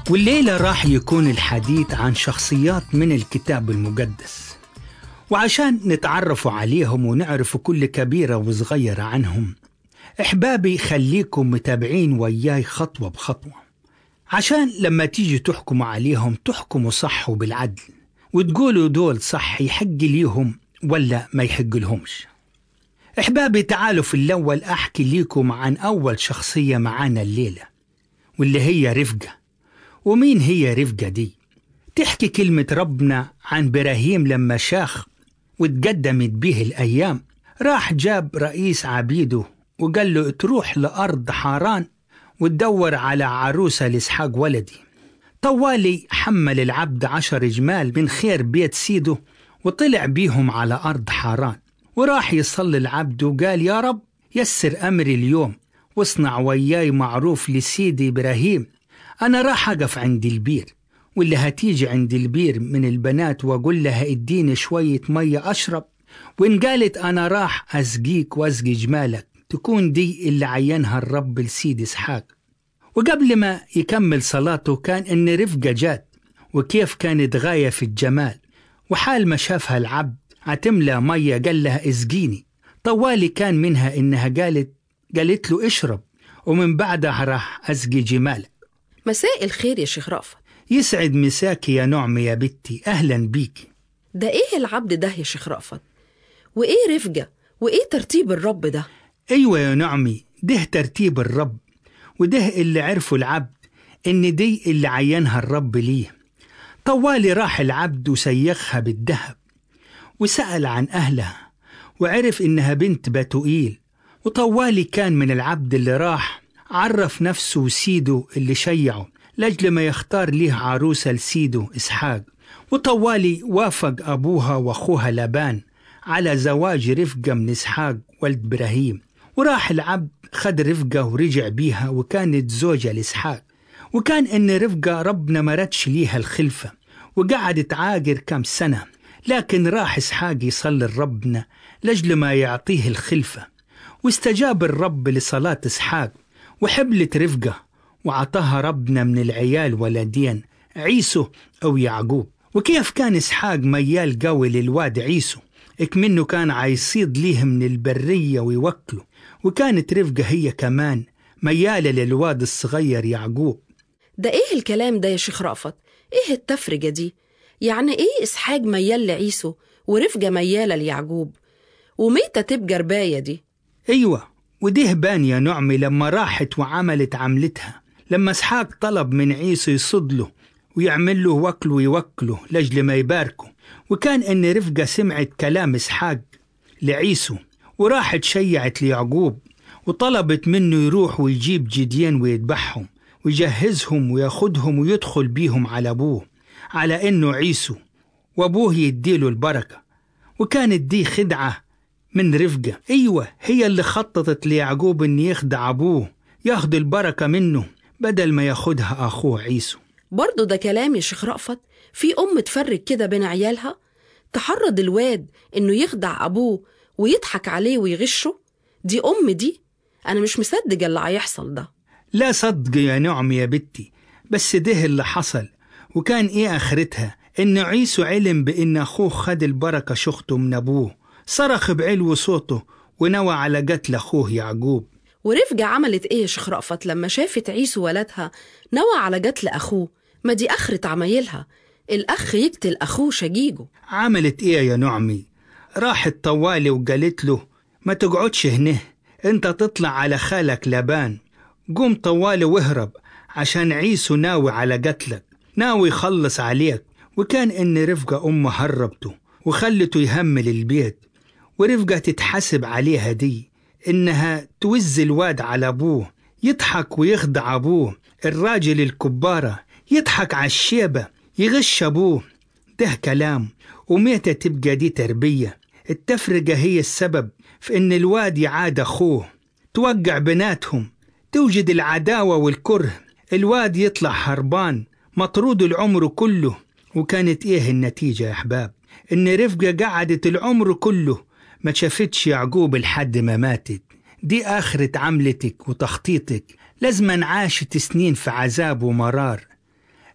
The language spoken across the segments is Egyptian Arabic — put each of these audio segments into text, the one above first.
والليلة راح يكون الحديث عن شخصيات من الكتاب المقدس وعشان نتعرفوا عليهم ونعرفوا كل كبيرة وصغيرة عنهم احبابي خليكم متابعين وياي خطوة بخطوة عشان لما تيجي تحكموا عليهم تحكموا صح وبالعدل وتقولوا دول صح يحق ليهم ولا ما يحق لهمش احبابي تعالوا في الاول احكي ليكم عن اول شخصية معانا الليلة واللي هي رفقة ومين هي رفقة دي تحكي كلمة ربنا عن براهيم لما شاخ وتقدمت به الأيام راح جاب رئيس عبيده وقال له تروح لأرض حاران وتدور على عروسة لإسحاق ولدي طوالي حمل العبد عشر جمال من خير بيت سيده وطلع بيهم على أرض حاران وراح يصلي العبد وقال يا رب يسر أمري اليوم واصنع وياي معروف لسيدي إبراهيم أنا راح أقف عند البير واللي هتيجي عند البير من البنات وأقول لها اديني شوية مية أشرب وإن قالت أنا راح أسقيك وأسقي جمالك تكون دي اللي عينها الرب لسيد إسحاق وقبل ما يكمل صلاته كان إن رفقة جات وكيف كانت غاية في الجمال وحال ما شافها العبد هتملى مية قال لها اسقيني طوالي كان منها إنها قالت قالت له اشرب ومن بعدها راح أسقي جمالك مساء الخير يا شيخ رأفت يسعد مساكي يا نعمة يا بنتي أهلا بيكي ده ايه العبد ده يا شيخ رأفت وايه رفقة وايه ترتيب الرب ده أيوة يا نعمي ده ترتيب الرب وده اللي عرفه العبد إن دي اللي عينها الرب ليه طوالي راح العبد وسيخها بالذهب وسأل عن أهلها وعرف إنها بنت بتوئيل وطوالي كان من العبد اللي راح عرف نفسه وسيده اللي شيعه لأجل ما يختار ليه عروسة لسيده إسحاق وطوالي وافق أبوها وأخوها لابان على زواج رفقة من إسحاق ولد إبراهيم وراح العبد خد رفقة ورجع بيها وكانت زوجة لإسحاق وكان إن رفقة ربنا ما ردش ليها الخلفة وقعدت عاقر كم سنة لكن راح إسحاق يصلي لربنا لأجل ما يعطيه الخلفة واستجاب الرب لصلاة إسحاق وحبلت رفقة وعطاها ربنا من العيال ولدين عيسو أو يعقوب وكيف كان إسحاق ميال قوي للواد عيسو اكمنه كان عيصيد ليه من البرية ويوكله وكانت رفقة هي كمان ميالة للواد الصغير يعقوب ده ايه الكلام ده يا شيخ رأفت ايه التفرجة دي يعني ايه اسحاق ميال لعيسو ورفقة ميالة ليعقوب وميتة تبقى رباية دي أيوة وده بان يا نعمي لما راحت وعملت عملتها لما اسحاق طلب من عيسو يصد له ويعمل له وكل ويوكله لأجل ما يباركه وكان إن رفقة سمعت كلام إسحاق لعيسو وراحت شيعت ليعقوب وطلبت منه يروح ويجيب جديان ويذبحهم ويجهزهم وياخدهم ويدخل بيهم على أبوه على إنه عيسو وأبوه يديله البركة وكانت دي خدعة من رفقة أيوة هي اللي خططت ليعقوب إن يخدع أبوه ياخد البركة منه بدل ما ياخدها أخوه عيسو برضه ده كلام يا شيخ رأفت في أم تفرج كده بين عيالها تحرض الواد إنه يخدع أبوه ويضحك عليه ويغشه دي أم دي أنا مش مصدق اللي هيحصل ده لا صدق يا نعم يا بنتي بس ده اللي حصل وكان ايه اخرتها ان عيسو علم بان اخوه خد البركة شخته من ابوه صرخ بعلو صوته ونوى على قتل اخوه يعقوب ورفقة عملت إيه يا شيخ رأفت لما شافت عيسو ولدها نوى على قتل أخوه ما دي آخرة عمايلها الأخ يقتل أخوه شجيجه عملت ايه يا نعمي راحت طوالي وقالت له ما تقعدش هنا انت تطلع على خالك لبان قوم طوالي واهرب عشان عيسو ناوي على قتلك ناوي يخلص عليك وكان ان رفقة امه هربته وخلته يهمل البيت ورفقة تتحسب عليها دي انها توز الواد على ابوه يضحك ويخدع ابوه الراجل الكبارة يضحك على الشيبة يغش ابوه ده كلام ومتى تبقى دي تربية التفرقة هي السبب في ان الواد يعاد اخوه توقع بناتهم توجد العداوة والكره الواد يطلع هربان مطرود العمر كله وكانت ايه النتيجة يا احباب ان رفقة قعدت العمر كله ما شافتش يعقوب لحد ما ماتت دي آخرة عملتك وتخطيطك لازما عاشت سنين في عذاب ومرار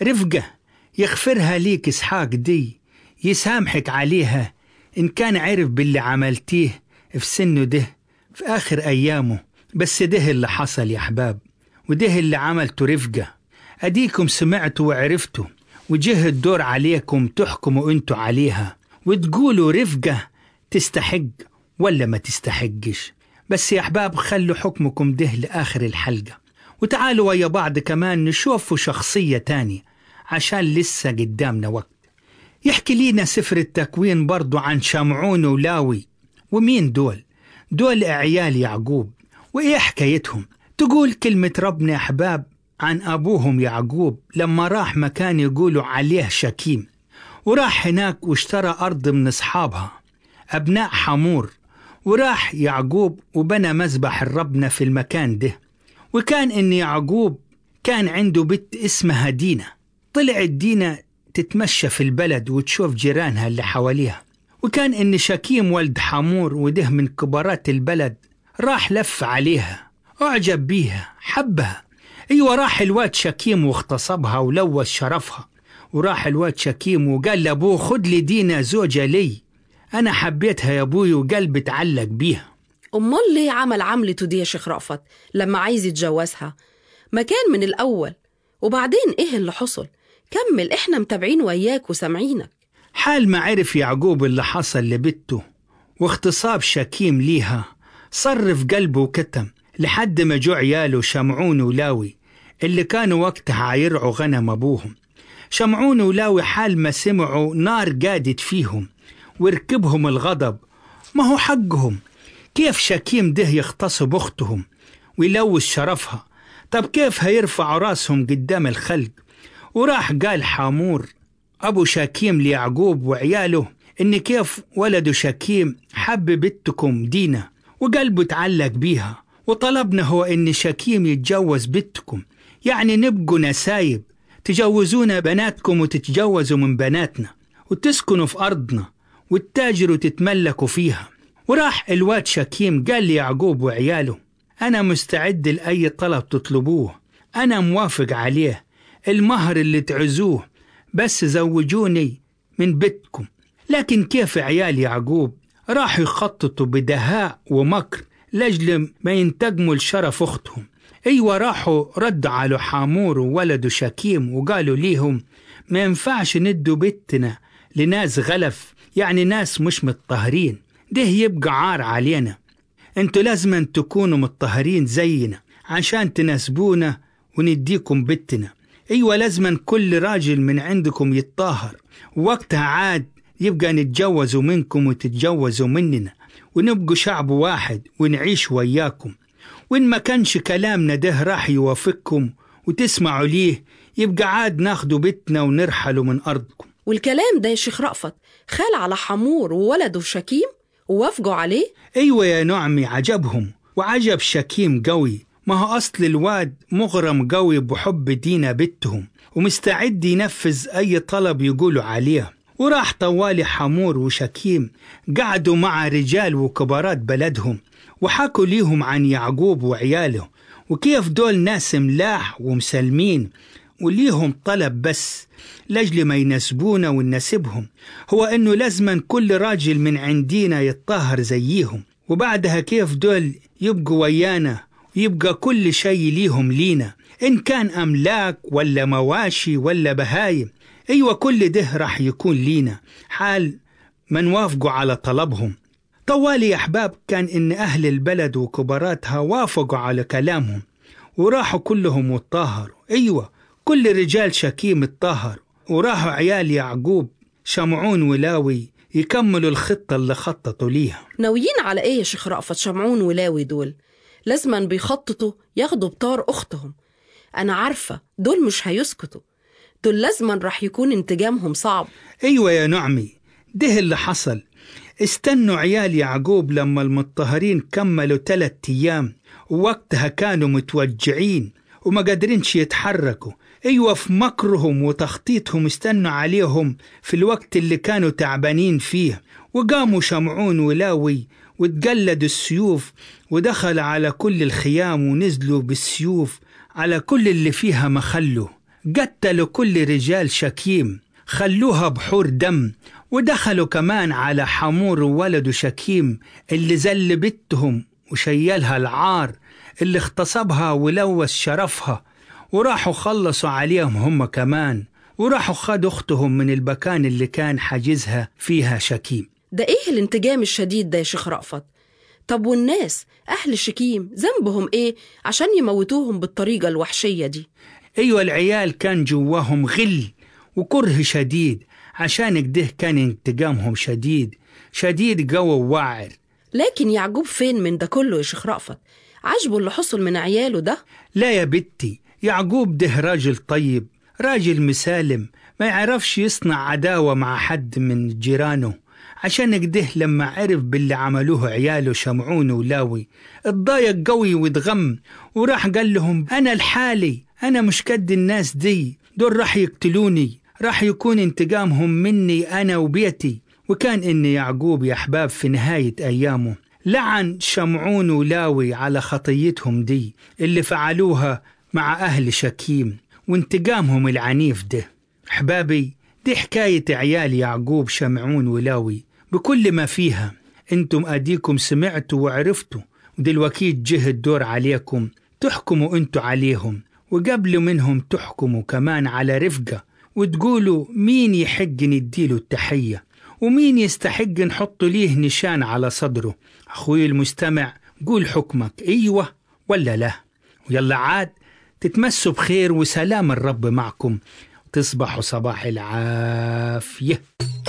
رفقة يغفرها ليك إسحاق دي يسامحك عليها إن كان عرف باللي عملتيه في سنه ده في آخر أيامه بس ده اللي حصل يا أحباب وده اللي عملته رفقة أديكم سمعتوا وعرفتوا وجه الدور عليكم تحكموا انتوا عليها وتقولوا رفقة تستحق ولا ما تستحقش بس يا أحباب خلوا حكمكم ده لآخر الحلقة وتعالوا ويا بعض كمان نشوفوا شخصية تانية عشان لسه قدامنا وقت يحكي لينا سفر التكوين برضو عن شمعون ولاوي ومين دول؟ دول عيال يعقوب وإيه حكايتهم؟ تقول كلمة ربنا يا أحباب عن أبوهم يعقوب لما راح مكان يقولوا عليه شكيم وراح هناك واشترى أرض من أصحابها أبناء حمور وراح يعقوب وبنى مذبح الربنا في المكان ده وكان إن يعقوب كان عنده بنت اسمها دينا طلعت دينا تتمشى في البلد وتشوف جيرانها اللي حواليها وكان إن شكيم ولد حمور وده من كبارات البلد راح لف عليها أعجب بيها حبها أيوة راح الواد شكيم واغتصبها ولوث شرفها وراح الواد شكيم وقال لأبوه خد لي دينا زوجة لي أنا حبيتها يا أبوي وقلبي اتعلق بيها أمال ليه عمل عملته دي يا شيخ رأفت لما عايز يتجوزها ما كان من الأول وبعدين إيه اللي حصل كمل إحنا متابعين وياك وسامعينك حال ما عرف يعقوب اللي حصل لبته واغتصاب شكيم ليها صرف قلبه وكتم لحد ما جو عياله شمعون ولاوي اللي كانوا وقتها يرعوا غنم أبوهم شمعون ولاوي حال ما سمعوا نار قادت فيهم وركبهم الغضب ما هو حقهم كيف شكيم ده يغتصب أختهم ويلوث شرفها طب كيف هيرفعوا راسهم قدام الخلق وراح قال حامور أبو شكيم ليعقوب وعياله إن كيف ولده شكيم حب بنتكم دينا وقلبه تعلق بيها وطلبنا هو إن شكيم يتجوز بنتكم يعني نبقوا نسايب تجوزونا بناتكم وتتجوزوا من بناتنا وتسكنوا في أرضنا وتتاجروا تتملكوا فيها وراح الواد شكيم قال ليعقوب وعياله أنا مستعد لأي طلب تطلبوه أنا موافق عليه المهر اللي تعزوه بس زوجوني من بيتكم لكن كيف عيال يعقوب راحوا يخططوا بدهاء ومكر لأجل ما ينتقموا لشرف أختهم أيوة راحوا ردوا على حامور وولده شكيم وقالوا ليهم ما ينفعش ندوا بيتنا لناس غلف يعني ناس مش متطهرين ده يبقى عار علينا انتوا لازم تكونوا متطهرين زينا عشان تناسبونا ونديكم بيتنا ايوه لازم كل راجل من عندكم يتطهر وقتها عاد يبقى نتجوزوا منكم وتتجوزوا مننا ونبقوا شعب واحد ونعيش وياكم وإن ما كانش كلامنا ده راح يوافقكم وتسمعوا ليه يبقى عاد ناخدوا بيتنا ونرحلوا من أرضكم والكلام ده يا شيخ رأفت خال على حمور وولده شكيم ووافقوا عليه أيوة يا نعمي عجبهم وعجب شكيم قوي ما هو أصل الواد مغرم قوي بحب دينا بنتهم ومستعد ينفذ أي طلب يقولوا عليه وراح طوالي حمور وشكيم قعدوا مع رجال وكبارات بلدهم وحكوا ليهم عن يعقوب وعياله وكيف دول ناس ملاح ومسلمين وليهم طلب بس لأجل ما يناسبونا ونناسبهم هو أنه لازما كل راجل من عندينا يتطهر زيهم وبعدها كيف دول يبقوا ويانا يبقى كل شيء ليهم لينا إن كان أملاك ولا مواشي ولا بهايم أيوة كل ده راح يكون لينا حال ما نوافقوا على طلبهم طوالي يا أحباب كان إن أهل البلد وكباراتها وافقوا على كلامهم وراحوا كلهم واتطهروا أيوة كل رجال شكيم اتطهر وراحوا عيال يعقوب شمعون ولاوي يكملوا الخطة اللي خططوا ليها ناويين على إيه يا شيخ رأفت شمعون ولاوي دول لازما بيخططوا ياخدوا بطار أختهم أنا عارفة دول مش هيسكتوا دول لازما راح يكون انتجامهم صعب أيوة يا نعمي ده اللي حصل استنوا عيال يعقوب لما المضطهرين كملوا ثلاثة أيام ووقتها كانوا متوجعين وما قادرينش يتحركوا أيوة في مكرهم وتخطيطهم استنوا عليهم في الوقت اللي كانوا تعبانين فيه وقاموا شمعون ولاوي وتقلدوا السيوف ودخل على كل الخيام ونزلوا بالسيوف على كل اللي فيها مخلوا قتلوا كل رجال شكيم خلوها بحور دم ودخلوا كمان على حمور وولده شكيم اللي زل بنتهم وشيلها العار اللي اغتصبها ولوث شرفها وراحوا خلصوا عليهم هم كمان وراحوا خدوا اختهم من المكان اللي كان حاجزها فيها شكيم ده ايه الانتجام الشديد ده يا شيخ رأفت طب والناس أهل شكيم ذنبهم ايه عشان يموتوهم بالطريقة الوحشية دي ايوه العيال كان جواهم غل وكره شديد عشان كده كان انتقامهم شديد شديد قوي وواعر لكن يعقوب فين من ده كله يا شيخ رأفت عجبه اللي حصل من عياله ده لا يا بنتي يعقوب ده راجل طيب راجل مسالم ما يعرفش يصنع عداوة مع حد من جيرانه عشان كده لما عرف باللي عملوه عياله شمعون ولاوي اتضايق قوي واتغم وراح قال لهم أنا الحالي أنا مش قد الناس دي دول راح يقتلوني راح يكون انتقامهم مني أنا وبيتي وكان إن يعقوب يا أحباب في نهاية أيامه لعن شمعون ولاوي على خطيتهم دي اللي فعلوها مع أهل شكيم وانتقامهم العنيف ده أحبابي دي حكاية عيال يعقوب شمعون ولاوي بكل ما فيها انتم أديكم سمعتوا وعرفتوا ودلوقتي جه الدور عليكم تحكموا انتوا عليهم وقبل منهم تحكموا كمان على رفقة وتقولوا مين يحق نديله التحية ومين يستحق نحط ليه نشان على صدره أخوي المستمع قول حكمك أيوة ولا لا ويلا عاد تتمسوا بخير وسلام الرب معكم تصبحوا صباح العافيه